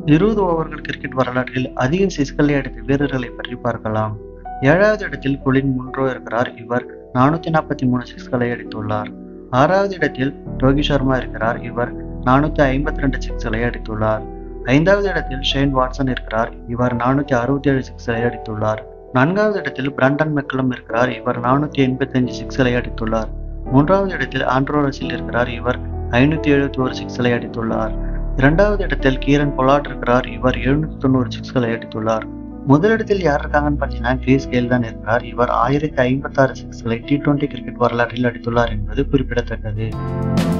இருபது ஓவர்கள் கிரிக்கெட் வரலாற்றில் அதிக சிக்ஸ்களை அடித்த வீரர்களை பற்றி பார்க்கலாம் ஏழாவது இடத்தில் கொலின் முன்ரோ இருக்கிறார் இவர் நானூத்தி நாற்பத்தி மூணு சிக்ஸ்களை அடித்துள்ளார் ஆறாவது இடத்தில் ரோஹித் சர்மா இருக்கிறார் இவர் நானூத்தி ஐம்பத்தி ரெண்டு சிக்ஸ்களை அடித்துள்ளார் ஐந்தாவது இடத்தில் ஷேன் வாட்சன் இருக்கிறார் இவர் நானூத்தி அறுபத்தி ஏழு சிக்ஸ்களை அடித்துள்ளார் நான்காவது இடத்தில் பிரண்டன் மெக்கலம் இருக்கிறார் இவர் நானூத்தி எண்பத்தி அஞ்சு சிக்ஸ்களை அடித்துள்ளார் மூன்றாவது இடத்தில் ஆண்ட்ரோ ரசில் இருக்கிறார் இவர் ஐநூத்தி எழுபத்தி ஒரு சிக்ஸ்களை அடித்துள்ளார் இரண்டாவது இடத்தில் கீரன் பொலாட் இருக்கிறார் இவர் எழுநூத்தி தொண்ணூறு சிக்ஸ்களை அடித்துள்ளார் முதலிடத்தில் யார் இருக்காங்கன்னு பார்த்தீங்கன்னா கிரீஸ் கேல் தான் இருக்கிறார் இவர் ஆயிரத்தி ஐம்பத்தாறு சிக்ஸ்களை டி டுவெண்டி கிரிக்கெட் வரலாற்றில் அடித்துள்ளார் என்பது குறிப்பிடத்தக்கது